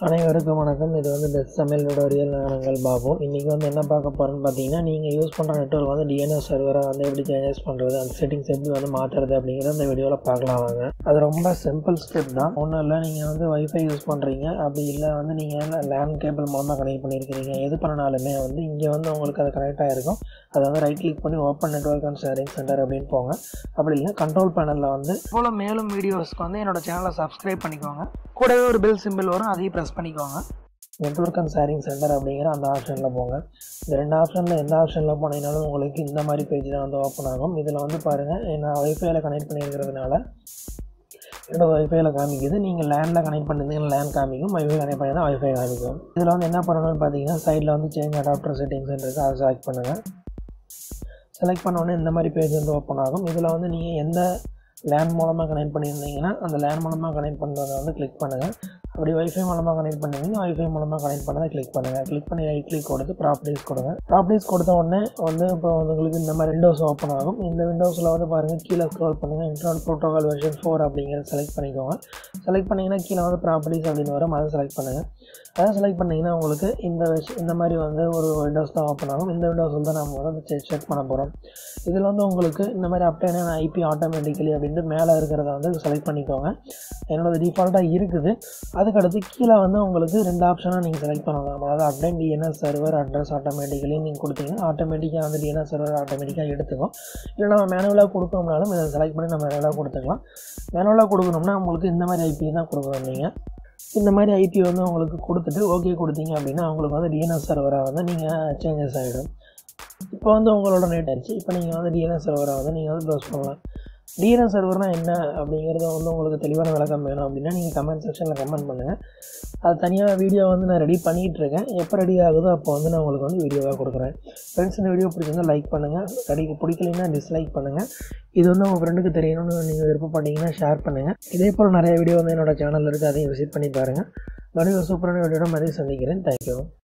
அனைவருக்கும் வணக்கம் இது வந்து பெஸ்ட் சமையலோட ரியல் நாங்கள் பாபு இன்றைக்கி வந்து என்ன பார்க்க போகிறோன்னு பார்த்தீங்கன்னா நீங்கள் யூஸ் பண்ணுற நெட்ஒர்க் வந்து டிஎன்எஸ் சர்வரை வந்து எப்படி சேஞ்சஸ் பண்ணுறது அந்த செட்டிங்ஸ் எப்படி வந்து மாற்றுறது அப்படிங்கிறத இந்த வீடியோவில் பார்க்கலாம் வாங்க அது ரொம்ப சிம்பிள் ஸ்டெப் தான் ஒன்றும் இல்லை நீங்கள் வந்து வைஃபை யூஸ் பண்ணுறீங்க அப்படி இல்லை வந்து நீங்கள் லேண்ட் கேபிள் மூலமாக கனெக்ட் பண்ணியிருக்கிறீங்க எது பண்ணனாலுமே வந்து இங்கே வந்து உங்களுக்கு அது கனெக்ட் ஆகிருக்கும் அதை வந்து ரைட் கிளிக் பண்ணி open network and sharing center அப்படின்னு போங்க அப்படி இல்லை கண்ட்ரோல் பேனலில் வந்து போல் மேலும் வீடியோஸ்க்கு வந்து என்னோட சேனலை சப்ஸ்கிரைப் பண்ணிக்கோங்க கூடவே ஒரு பெல் சிம்பிள் வரும் அதையும் ப்ரெஸ் பண்ணிக்கோங்க நெட்ஒர்க் அண்ட் ஷேரிங் சென்டர் அப்படிங்கிற அந்த ஆப்ஷனில் போங்க இந்த ரெண்டு ஆப்ஷனில் எந்த ஆப்ஷனில் போனீங்கனாலும் உங்களுக்கு இந்த மாதிரி பேஜ் தான் வந்து ஓப்பன் ஆகும் இதில் வந்து பாருங்கள் நான் வைஃபைல கனெக்ட் பண்ணியிருக்கிறதுனால என்னோட வைஃபைல காமிக்குது நீங்கள் லேண்டில் கனெக்ட் பண்ணிருந்தீங்கன்னா லேண்ட் காமிக்கும் வைஃபை கனெக்ட் பண்ணினா வைஃபை காமிக்கும் இதில் வந்து என்ன பண்ணணும்னு பார்த்தீங்கன்னா சைடில் வந்து சேஞ்ச் அடாப்டர் செட்டிங்ஸ் இருக்குது அதை செலக்ட் பண்ணுங்கள் செலக்ட் பண்ணோடனே இந்த மாதிரி பேஜ் வந்து ஓப்பன் ஆகும் இதில் வந்து நீங்கள் எந்த லேண்ட் மூலமாக கனெக்ட் பண்ணியிருந்தீங்கன்னா அந்த லேண்ட் மூலமாக கனெக்ட் பண்ணுறதை வந்து கிளிக் பண்ணுங்கள் அப்படி வைஃபை மூலமாக கனெக்ட் பண்ணுவீங்க வைஃபை மூலமாக கனெக்ட் பண்ணதை கிளிக் பண்ணுங்கள் கிளிக் பண்ணி ரைட் கிளிக் கொடுத்து ப்ராப்பர்ட்டிஸ் கொடுங்க ப்ராப்பர்ட்டிஸ் கொடுத்த உடனே வந்து இப்போ உங்களுக்கு இந்த மாதிரி விண்டோஸ் ஓப்பன் ஆகும் இந்த விண்டோஸில் வந்து பாருங்கள் கீழே ஸ்க்ரோல் பண்ணுங்கள் இன்டர்நெட் ப்ரோட்டோகால் வெர்ஷன் ஃபோர் அப்படிங்கிறத செலக்ட் பண்ணிக்கோங்க செலக்ட் பண்ணிங்கன்னா கீழே வந்து ப்ராப்பர்ட்டிஸ் அப்படின்னு வரும் அதை செலக்ட் பண்ணுங்கள் அதை செலக்ட் பண்ணிங்கன்னா உங்களுக்கு இந்த விஷ் இந்த மாதிரி வந்து ஒரு விண்டோஸ் தான் ஓப்பன் ஆகும் இந்த விண்டோஸ் தான் நம்ம வந்து செக் செக் பண்ண போகிறோம் இதில் வந்து உங்களுக்கு இந்த மாதிரி அப்டேன் ஐபி ஆட்டோமேட்டிக்கலி அப்படின்ட்டு மேலே இருக்கிறத வந்து செலக்ட் பண்ணிக்கோங்க என்னோடது டிஃபால்ட்டாக இருக்குது அதுக்கடுத்து கீழே வந்து உங்களுக்கு ரெண்டு ஆப்ஷனாக நீங்கள் செலக்ட் பண்ணலாம் அதாவது update DNS server address automatically நீங்கள் கொடுத்தீங்கன்னா ஆட்டோமேட்டிக்காக வந்து டிஎன்எஸ் சர்வர் ஆட்டோமேட்டிக்காக எடுத்துக்கும் இல்லை நம்ம மேனுவலாக கொடுக்கணும்னாலும் இதை செலக்ட் பண்ணி நம்ம மேனுவலாக கொடுத்துக்கலாம் மேனுவலாக கொடுக்கணும்னா உங்களுக்கு இந்த மாதிரி ஐபி தான் கொடுக்கணும் நீங்கள் இந்த மாதிரி ஐபி வந்து உங்களுக்கு கொடுத்துட்டு ஓகே கொடுத்தீங்க அப்படின்னா உங்களுக்கு வந்து டிஎன்எஸ் சர்வரை வந்து நீங்கள் சேஞ்சஸ் ஆகிடும் இப்போ வந்து உங்களோட நெட் ஆயிடுச்சு இப்போ நீங்கள் வந்து டிஎன்எஸ் சர்வரை வந்து நீங்கள் வந்து ப்ரௌஸ் பண்ணலாம் டிஎன்எஸ் சர்வர்னால் என்ன அப்படிங்கிறத வந்து உங்களுக்கு தெளிவான விளக்கம் வேணும் அப்படின்னா நீங்கள் கமெண்ட் செக்ஷனில் கமெண்ட் பண்ணுங்கள் அது தனியாக வீடியோ வந்து நான் ரெடி பண்ணிகிட்டு இருக்கேன் எப்போ ரெடி ஆகுதோ அப்போ வந்து நான் உங்களுக்கு வந்து வீடியோவாக கொடுக்குறேன் ஃப்ரெண்ட்ஸ் இந்த வீடியோ பிடிச்சிருந்தா லைக் பண்ணுங்கள் ரெடி பிடிக்கலைன்னா டிஸ்லைக் பண்ணுங்கள் இது வந்து உங்கள் ஃப்ரெண்டுக்கு தெரியணும்னு நீங்கள் விருப்பப்பட்டீங்கன்னா ஷேர் பண்ணுங்கள் இதே போல் நிறைய வீடியோ வந்து என்னோட சேனலில் இருக்குது அதையும் விசிட் பண்ணி பாருங்கள் மறுபடியும் ஒரு சூப்பரான வீடியோட மறுபடியும் சந்திக்கிறேன் தேங்க்யூ